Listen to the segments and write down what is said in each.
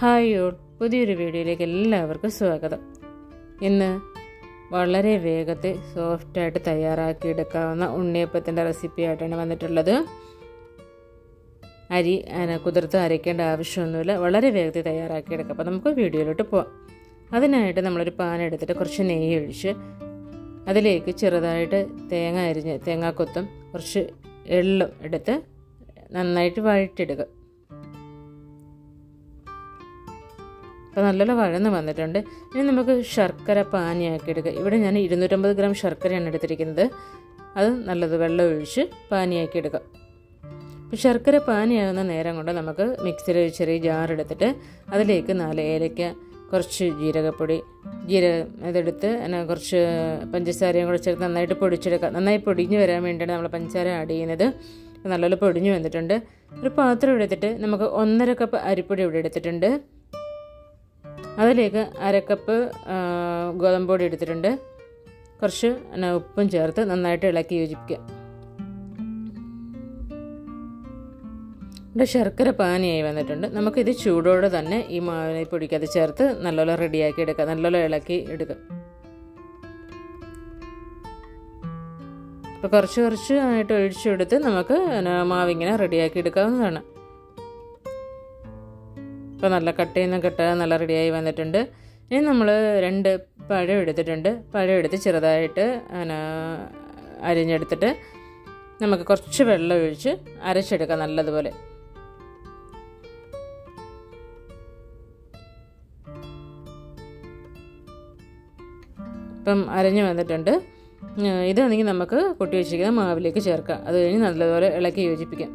Hi all പുതിയൊരു വീഡിയോയിലേക്ക് എല്ലാവർക്കും സ്വാഗതം ഇന്ന് വളരെ വേഗത്തിൽ സോഫ്റ്റായിട്ട് തയ്യാറാക്കിയെടുക്കാവുന്ന ഉണ്ണിയപ്പത്തിൻ്റെ റെസിപ്പിയായിട്ടാണ് വന്നിട്ടുള്ളത് അരി അതിനെ കുതിർത്ത് അരയ്ക്കേണ്ട ആവശ്യമൊന്നുമില്ല വളരെ വേഗത്തിൽ തയ്യാറാക്കിയെടുക്കാം അപ്പോൾ നമുക്ക് വീഡിയോയിലോട്ട് പോവാം അതിനായിട്ട് നമ്മളൊരു പാൻ എടുത്തിട്ട് കുറച്ച് നെയ്യ് ഒഴിച്ച് അതിലേക്ക് ചെറുതായിട്ട് തേങ്ങ അരിഞ്ഞ് തേങ്ങാക്കൊത്തും കുറച്ച് എള്ളും എടുത്ത് നന്നായിട്ട് വഴറ്റിടുക അപ്പോൾ നല്ലോണം വഴന്ന് വന്നിട്ടുണ്ട് ഇനി നമുക്ക് ശർക്കര പാനിയാക്കി എടുക്കുക ഇവിടെ ഞാൻ ഇരുന്നൂറ്റമ്പത് ഗ്രാം ശർക്കരയാണ് എടുത്തിരിക്കുന്നത് അത് നല്ലത് വെള്ളം ഒഴിച്ച് പാനിയാക്കി എടുക്കുക അപ്പോൾ ശർക്കര പാനിയാകുന്ന നേരം കൊണ്ട് നമുക്ക് മിക്സിയിൽ ഒരു ചെറിയ ജാർ എടുത്തിട്ട് അതിലേക്ക് നാല് ഏലയ്ക്ക കുറച്ച് ജീരകപ്പൊടി ജീരകം ഇതെടുത്ത് അതിന് കുറച്ച് പഞ്ചസാരയും കൂടെ ചേർത്ത് നന്നായിട്ട് പൊടിച്ചെടുക്കുക നന്നായി പൊടിഞ്ഞ് വരാൻ വേണ്ടിയാണ് നമ്മൾ പഞ്ചസാര ആഡ് ചെയ്യുന്നത് നല്ലപോലെ പൊടിഞ്ഞ് വന്നിട്ടുണ്ട് ഒരു പാത്രം എടുത്തിട്ട് നമുക്ക് ഒന്നര കപ്പ് അരിപ്പൊടി ഇവിടെ എടുത്തിട്ടുണ്ട് അതിലേക്ക് അരക്കപ്പ് ഗോതമ്പ് പൊടി എടുത്തിട്ടുണ്ട് കുറച്ച് ഉപ്പും ചേർത്ത് നന്നായിട്ട് ഇളക്കി യോജിപ്പിക്കുക ഇവിടെ ശർക്കര പാനിയായി വന്നിട്ടുണ്ട് നമുക്കിത് ചൂടോടെ തന്നെ ഈ മാവിനെ പൊടിക്കകത്ത് ചേർത്ത് നല്ലോണം റെഡിയാക്കി എടുക്കാം നല്ലോണം ഇളക്കി എടുക്കാം അപ്പോൾ കുറച്ച് കുറച്ച് ആയിട്ട് ഒഴിച്ചെടുത്ത് നമുക്ക് മാവിങ്ങനെ റെഡിയാക്കി എടുക്കാവുന്നതാണ് ഇപ്പോൾ നല്ല കട്ട് ചെയ്യുന്ന കട്ട നല്ല റെഡിയായി വന്നിട്ടുണ്ട് ഇനി നമ്മൾ രണ്ട് പഴം എടുത്തിട്ടുണ്ട് പഴം എടുത്ത് ചെറുതായിട്ട് അരിഞ്ഞെടുത്തിട്ട് നമുക്ക് കുറച്ച് വെള്ളം ഒഴിച്ച് അരച്ചെടുക്കാം നല്ലതുപോലെ ഇപ്പം അരഞ്ഞു വന്നിട്ടുണ്ട് ഇതാണെങ്കിൽ നമുക്ക് കൊട്ടി വെച്ചിരിക്കുന്ന മാവിലേക്ക് ചേർക്കാം അത് കഴിഞ്ഞ് നല്ലതുപോലെ ഇളക്കി യോജിപ്പിക്കാം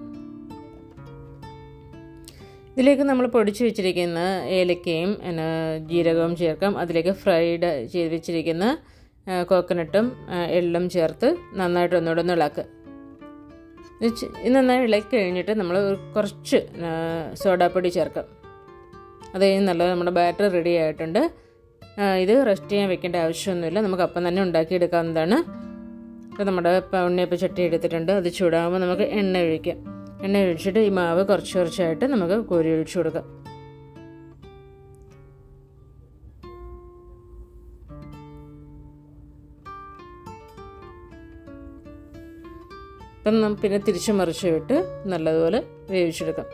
ഇതിലേക്ക് നമ്മൾ പൊടിച്ചു വെച്ചിരിക്കുന്ന ഏലക്കയും ജീരകവും ചേർക്കാം അതിലേക്ക് ഫ്രൈഡ് ചെയ്ത് വെച്ചിരിക്കുന്ന കോക്കനട്ടും എള്ളും ചേർത്ത് നന്നായിട്ട് ഒന്നുകൂടെ ഒന്ന് ഇളക്കുക ഇത് നന്നായി ഇളക്കി കഴിഞ്ഞിട്ട് നമ്മൾ കുറച്ച് സോഡാപ്പൊടി ചേർക്കാം അത് കഴിഞ്ഞ് നല്ല നമ്മുടെ ബാറ്റർ റെഡി ആയിട്ടുണ്ട് ഇത് റെസ്റ്റ് ചെയ്യാൻ വെക്കേണ്ട ആവശ്യമൊന്നുമില്ല നമുക്ക് അപ്പം തന്നെ ഉണ്ടാക്കിയെടുക്കാവുന്നതാണ് ഇപ്പോൾ നമ്മുടെ ഉണ്ണിയപ്പ ചട്ടി എടുത്തിട്ടുണ്ട് അത് ചൂടാകുമ്പോൾ നമുക്ക് എണ്ണ ഒഴിക്കാം എണ്ണ ഒഴിച്ചിട്ട് ഈ മാവ് കുറച്ച് കുറച്ചായിട്ട് നമുക്ക് കോരി ഒഴിച്ചു കൊടുക്കാം ഇപ്പം പിന്നെ തിരിച്ചു മറിച്ച് വിട്ട് നല്ലതുപോലെ വേവിച്ചെടുക്കാം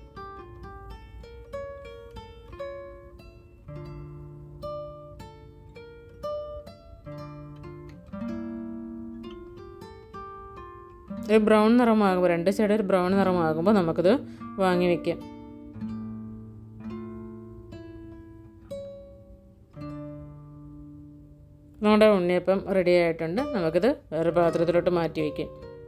ഒരു ബ്രൗൺ നിറമാകുമ്പോൾ രണ്ട് സൈഡ് ഒരു ബ്രൗൺ നിറമാകുമ്പോൾ നമുക്കിത് വാങ്ങി വെക്കാം നമ്മുടെ ഉണ്ണിയപ്പം റെഡി ആയിട്ടുണ്ട് നമുക്കിത് വേറെ പാത്രത്തിലോട്ട് മാറ്റി വയ്ക്കാം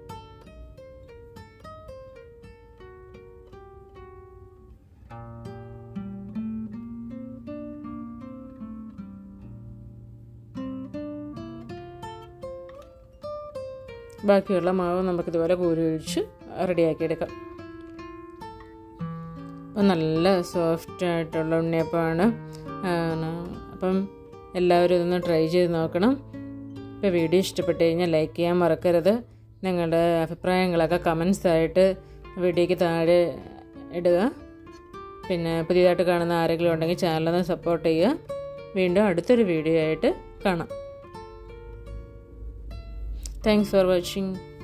ബാക്കിയുള്ള മാവ് നമുക്കിതുപോലെ കോരി ഒഴിച്ച് റെഡിയാക്കി എടുക്കാം അപ്പം നല്ല സോഫ്റ്റ് ആയിട്ടുള്ള ഉണ്ണിയപ്പമാണ് അപ്പം എല്ലാവരും ഇതൊന്ന് ട്രൈ ചെയ്ത് നോക്കണം ഇപ്പോൾ വീഡിയോ ഇഷ്ടപ്പെട്ട് കഴിഞ്ഞാൽ ലൈക്ക് ചെയ്യാൻ മറക്കരുത് നിങ്ങളുടെ അഭിപ്രായങ്ങളൊക്കെ കമൻസ് ആയിട്ട് വീഡിയോയ്ക്ക് താഴെ ഇടുക പിന്നെ പുതിയതായിട്ട് കാണുന്ന ആരെങ്കിലും ഉണ്ടെങ്കിൽ ചാനലൊന്ന് സപ്പോർട്ട് ചെയ്യുക വീണ്ടും അടുത്തൊരു വീഡിയോ ആയിട്ട് കാണാം Thanks for watching.